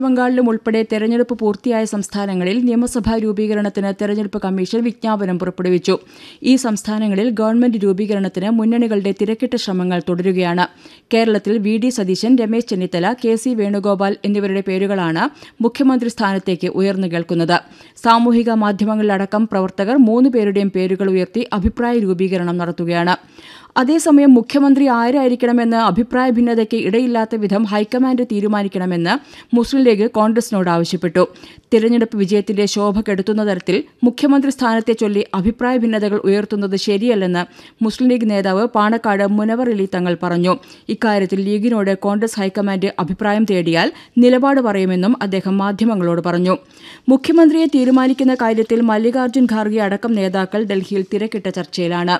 ബംഗാളിലും ഉൾപ്പെടെ തെരഞ്ഞെടുപ്പ് പൂർത്തിയായ സംസ്ഥാനങ്ങളിൽ നിയമസഭാ രൂപീകരണത്തിന് തെരഞ്ഞെടുപ്പ് കമ്മീഷൻ വിജ്ഞാപനം പുറപ്പെടുവിച്ചു ഈ സംസ്ഥാനങ്ങളിൽ ഗവൺമെന്റ് രൂപീകരണത്തിന് മുന്നണികളുടെ തിരക്കിട്ട ശ്രമങ്ങൾ തുടരുകയാണ് കേരളത്തിൽ V D Satheesan Ramesh Chennithala K C Venugopal എന്നിവരുടെ പേരുകളാണ് മുഖ്യമന്ത്രി സ്ഥാനത്തേക്ക് ഉയർന്നു കേൾക്കുന്നത് സാമൂഹിക മാധ്യമങ്ങളിലടക്കം പ്രവർത്തകർ മൂന്ന് പേരുടെയും പേരുകൾ ഉയർത്തി അഭിപ്രായ രൂപീകരണം നടത്തുകയാണ് അതേസമയം മുഖ്യമന്ത്രി ആരായിരിക്കണമെന്ന് അഭിപ്രായ ഭിന്നതയ്ക്ക് ഇടയില്ലാത്ത വിധം ഹൈക്കമാൻഡ് തീരുമാനിക്കണമെന്ന് മുസ്ലിം ലീഗ് കോൺഗ്രസിനോട് ആവശ്യപ്പെട്ടു തിരഞ്ഞെടുപ്പ് വിജയത്തിന്റെ ശോഭ കെടുത്തുന്ന തരത്തിൽ മുഖ്യമന്ത്രി സ്ഥാനത്തെ ചൊല്ലി അഭിപ്രായ ഭിന്നതകൾ ഉയർത്തുന്നത് ശരിയല്ലെന്ന് മുസ്ലിം ലീഗ് നേതാവ് പാണക്കാട് മുനവർ അലി തങ്ങൾ പറഞ്ഞു ഇക്കാര്യത്തിൽ ലീഗിനോട് കോൺഗ്രസ് ഹൈക്കമാൻഡ് അഭിപ്രായം തേടിയാൽ നിലപാട് പറയുമെന്നും അദ്ദേഹം മാധ്യമങ്ങളോട് പറഞ്ഞു മുഖ്യമന്ത്രിയെ തീരുമാനിക്കുന്ന കാര്യത്തിൽ മല്ലികാർജ്ജുൻ ഖാർഗെ അടക്കം നേതാക്കൾ ഡൽഹിയിൽ തിരക്കിട്ട ചർച്ചയിലാണ്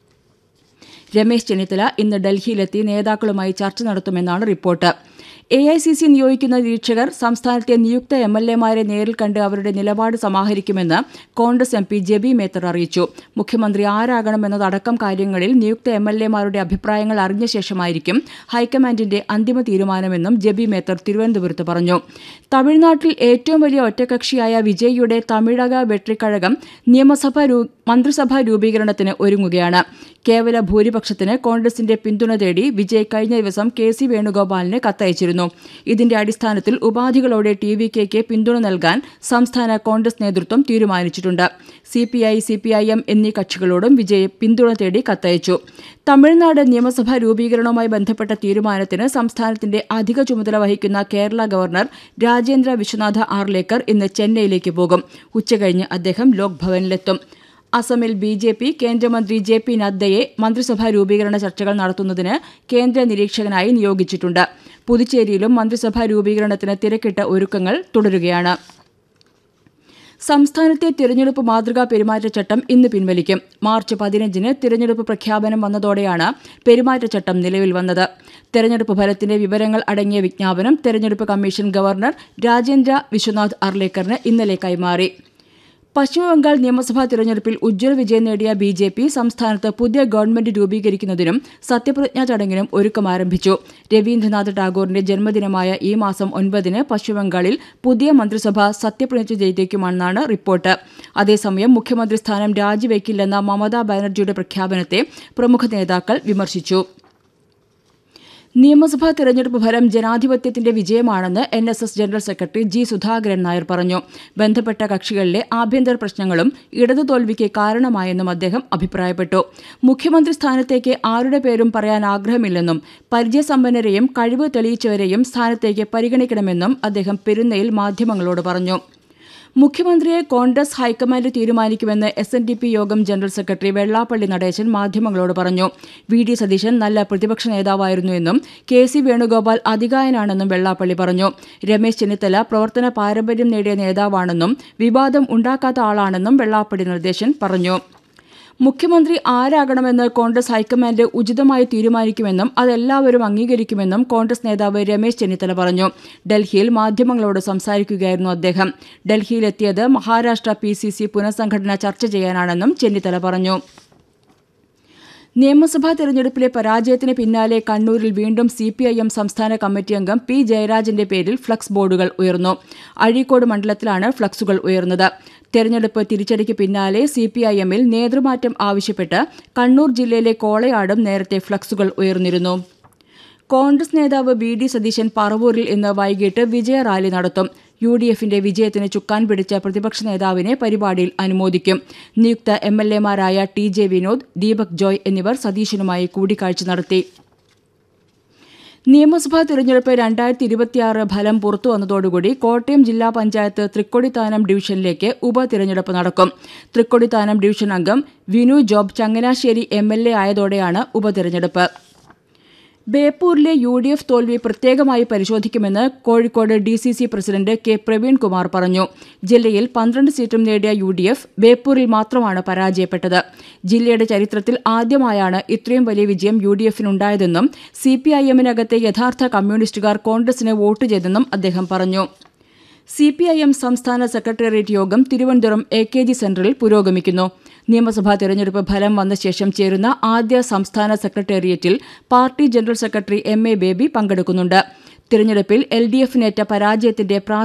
രമേശ് ചെന്നിത്തല ഇന്ന് ഡൽഹിയിലെത്തി നേതാക്കളുമായി ചർച്ച നടത്തുമെന്നാണ് report A I C C നിയോഗിക്കുന്ന നിരീക്ഷകർ സംസ്ഥാനത്തെ നിയുക്ത എം എൽ എമാരെ നേരിൽ കണ്ട് അവരുടെ നിലപാട് സമാഹരിക്കുമെന്ന് Congress M P Jebi Mather അറിയിച്ചു മുഖ്യമന്ത്രി ആരാകണമെന്നതടക്കം കാര്യങ്ങളിൽ നിയുക്ത എം എൽ എമാരുടെ അഭിപ്രായങ്ങൾ അറിഞ്ഞ ശേഷമായിരിക്കും ഹൈക്കമാൻഡിന്റെ അന്തിമ തീരുമാനമെന്നും ജെബി മേത്തർ തിരുവനന്തപുരത്ത് പറഞ്ഞു തമിഴ്നാട്ടിൽ ഏറ്റവും വലിയ ഒറ്റകക്ഷിയായ വിജയിയുടെ തമിഴക വെട്രിക്കഴകം നിയമസഭാ മന്ത്രിസഭാ രൂപീകരണത്തിന് ഒരുങ്ങുകയാണ് കേവല ഭൂരിപക്ഷത്തിന് കോൺഗ്രസിന്റെ പിന്തുണ തേടി വിജയ് കഴിഞ്ഞ ദിവസം കെ സി വേണുഗോപാലിന് കത്തയച്ചിരുന്നു ഇതിന്റെ അടിസ്ഥാനത്തിൽ ഉപാധികളോടെ ടി വി കെക്ക് പിന്തുണ നൽകാൻ സംസ്ഥാന കോൺഗ്രസ് നേതൃത്വം തീരുമാനിച്ചിട്ടുണ്ട് C P I C P I M എന്നീ കക്ഷികളോടും വിജയ് പിന്തുണ തേടി കത്തയച്ചു തമിഴ്നാട് നിയമസഭാ രൂപീകരണവുമായി ബന്ധപ്പെട്ട തീരുമാനത്തിന് സംസ്ഥാനത്തിന്റെ അധിക ചുമതല വഹിക്കുന്ന കേരള ഗവർണർ രാജേന്ദ്ര വിശ്വനാഥ ആർലേക്കർ ഇന്ന് ചെന്നൈയിലേക്ക് പോകും ഉച്ചകഴിഞ്ഞ് അദ്ദേഹം ലോക് ഭവനിലെത്തും അസമിൽ ബി ജെ പി കേന്ദ്രമന്ത്രി ജെ പി നദ്ദയെ മന്ത്രിസഭാ രൂപീകരണ ചർച്ചകൾ നടത്തുന്നതിന് കേന്ദ്ര നിരീക്ഷകനായി നിയോഗിച്ചിട്ടുണ്ട് പുതുച്ചേരിയിലും മന്ത്രിസഭാ രൂപീകരണത്തിന് തിരക്കിട്ട ഒരുക്കങ്ങൾ തുടരുകയാണ് സംസ്ഥാനത്തെ തിരഞ്ഞെടുപ്പ് മാതൃകാ പെരുമാറ്റച്ചട്ടം ഇന്ന് പിൻവലിക്കും മാർച്ച് പതിനഞ്ചിന് തിരഞ്ഞെടുപ്പ് പ്രഖ്യാപനം വന്നതോടെയാണ് പെരുമാറ്റച്ചട്ടം നിലവിൽ വന്നത് തെരഞ്ഞെടുപ്പ് ഫലത്തിന്റെ വിവരങ്ങൾ അടങ്ങിയ വിജ്ഞാപനം തെരഞ്ഞെടുപ്പ് കമ്മീഷൻ ഗവർണർ രാജേന്ദ്ര വിശ്വനാഥ് അർലേക്കറിന് ഇന്നലെ കൈമാറി പശ്ചിമബംഗാൾ നിയമസഭാ തിരഞ്ഞെടുപ്പിൽ ഉജ്ജ്വല വിജയം നേടിയ ബി ജെ പി സംസ്ഥാനത്ത് പുതിയ ഗവൺമെന്റ് രൂപീകരിക്കുന്നതിനും സത്യപ്രതിജ്ഞാ ചടങ്ങിനും ഒരുക്കം ആരംഭിച്ചു രവീന്ദ്രനാഥ് ടാഗോറിന്റെ ജന്മദിനമായ ഈ മാസം ഒൻപതിന് പശ്ചിമബംഗാളിൽ പുതിയ മന്ത്രിസഭ സത്യപ്രതിജ്ഞ ചെയ്തേക്കുമെന്നാണ് റിപ്പോർട്ട് അതേസമയം മുഖ്യമന്ത്രി സ്ഥാനം രാജിവെക്കില്ലെന്ന മമതാ ബാനർജിയുടെ പ്രഖ്യാപനത്തെ പ്രമുഖ നേതാക്കൾ വിമർശിച്ചു നിയമസഭാ തെരഞ്ഞെടുപ്പ് ഫലം ജനാധിപത്യത്തിന്റെ വിജയമാണെന്ന് N S S general secretary G Sudhakaran Nair പറഞ്ഞു ബന്ധപ്പെട്ട കക്ഷികളിലെ ആഭ്യന്തര പ്രശ്നങ്ങളും ഇടതു തോൽവിക്ക് കാരണമായെന്നും അദ്ദേഹം അഭിപ്രായപ്പെട്ടു മുഖ്യമന്ത്രി സ്ഥാനത്തേക്ക് ആരുടെ പേരും പറയാൻ ആഗ്രഹമില്ലെന്നും പരിചയസമ്പന്നരെയും കഴിവ് തെളിയിച്ചവരെയും സ്ഥാനത്തേക്ക് പരിഗണിക്കണമെന്നും അദ്ദേഹം പെരുന്നയിൽ മാധ്യമങ്ങളോട് പറഞ്ഞു മുഖ്യമന്ത്രിയെ കോൺഗ്രസ് ഹൈക്കമാൻഡ് തീരുമാനിക്കുമെന്ന് എസ് എൻ ഡി പി യോഗം ജനറൽ സെക്രട്ടറി വെള്ളാപ്പള്ളി നടേശൻ മാധ്യമങ്ങളോട് പറഞ്ഞു വി ഡി സതീശൻ നല്ല പ്രതിപക്ഷ നേതാവായിരുന്നുവെന്നും കെ സി വേണുഗോപാൽ അതികായനാണെന്നും വെള്ളാപ്പള്ളി പറഞ്ഞു രമേശ് ചെന്നിത്തല പ്രവർത്തന പാരമ്പര്യം നേടിയ നേതാവാണെന്നും വിവാദം ഉണ്ടാക്കാത്ത ആളാണെന്നും വെള്ളാപ്പള്ളി നടേശൻ പറഞ്ഞു മുഖ്യമന്ത്രി ആരാകണമെന്ന് കോൺഗ്രസ് ഹൈക്കമാൻഡ് ഉചിതമായി തീരുമാനിക്കുമെന്നും അതെല്ലാവരും അംഗീകരിക്കുമെന്നും കോൺഗ്രസ് നേതാവ് രമേശ് ചെന്നിത്തല പറഞ്ഞു ഡൽഹിയിൽ മാധ്യമങ്ങളോട് സംസാരിക്കുകയായിരുന്നു അദ്ദേഹം ഡൽഹിയിലെത്തിയത് മഹാരാഷ്ട്ര പി സി സി പുനഃസംഘടന ചർച്ച ചെയ്യാനാണെന്നും ചെന്നിത്തല പറഞ്ഞു നിയമസഭാ തെരഞ്ഞെടുപ്പിലെ പരാജയത്തിന് പിന്നാലെ കണ്ണൂരിൽ വീണ്ടും സി പി ഐ എം സംസ്ഥാന കമ്മിറ്റി അംഗം പി ജയരാജന്റെ പേരിൽ ഫ്ലക്സ് ബോർഡുകൾ ഉയർന്നു അഴീക്കോട് മണ്ഡലത്തിലാണ് ഫ്ലക്സുകൾ ഉയർന്നത് തെരഞ്ഞെടുപ്പ് തിരിച്ചടിക്ക് പിന്നാലെ സി പി ഐ എമ്മിൽ നേതൃമാറ്റം ആവശ്യപ്പെട്ട് കണ്ണൂർ ജില്ലയിലെ കോളയാടും നേരത്തെ ഫ്ലക്സുകൾ ഉയർന്നിരുന്നു കോൺഗ്രസ് നേതാവ് വി ഡി സതീശൻ പറവൂരിൽ ഇന്ന് വൈകിട്ട് വിജയ റാലി നടത്തും യു ഡി എഫിന്റെ വിജയത്തിന് ചുക്കാൻ പിടിച്ച പ്രതിപക്ഷ നേതാവിനെ പരിപാടിയിൽ അനുമോദിക്കും നിയുക്ത എം എൽ എമാരായ ടി ജെ വിനോദ് ദീപക് ജോയ് എന്നിവർ സതീശനുമായി കൂടിക്കാഴ്ച നടത്തി നിയമസഭാ തിരഞ്ഞെടുപ്പ് രണ്ടായിരത്തി ഇരുപത്തിയാറ് ഫലം പുറത്തു വന്നതോടുകൂടി കോട്ടയം ജില്ലാ പഞ്ചായത്ത് തൃക്കൊടിത്താനം ഡിവിഷനിലേക്ക് ഉപതിരഞ്ഞെടുപ്പ് നടക്കും തൃക്കൊടിത്താനം ഡിവിഷൻ അംഗം Vinu Job Changanassery M L A ആയതോടെയാണ് ഉപതിരഞ്ഞെടുപ്പ് ബേപ്പൂരിലെ യു ഡി എഫ് തോൽവി പ്രത്യേകമായി പരിശോധിക്കുമെന്ന് Kozhikode D C C president K Praveen Kumar പറഞ്ഞു ജില്ലയിൽ പന്ത്രണ്ട് സീറ്റും നേടിയ യു ഡി എഫ് ബേപ്പൂരിൽ മാത്രമാണ് പരാജയപ്പെട്ടത് ജില്ലയുടെ ചരിത്രത്തിൽ ആദ്യമായാണ് ഇത്രയും വലിയ വിജയം യു ഡി എഫിനുണ്ടായതെന്നും സി പി ഐ എമ്മിനകത്തെ യഥാർത്ഥ കമ്മ്യൂണിസ്റ്റുകാർ കോൺഗ്രസിന് വോട്ട് ചെയ്തെന്നും അദ്ദേഹം പറഞ്ഞു സി പി ഐ എം സംസ്ഥാന സെക്രട്ടേറിയറ്റ് യോഗം തിരുവനന്തപുരം എ കെ ജി സെന്ററിൽ പുരോഗമിക്കുന്നു നിയമസഭാ തെരഞ്ഞെടുപ്പ് ഫലം വന്ന ശേഷം ചേരുന്ന ആദ്യ സംസ്ഥാന സെക്രട്ടേറിയറ്റിൽ party general secretary M A Baby പങ്കെടുക്കുന്നുണ്ട് തിരഞ്ഞെടുപ്പിൽ എൽ ഡി എഫിനേറ്റ പരാജയത്തിന്റെ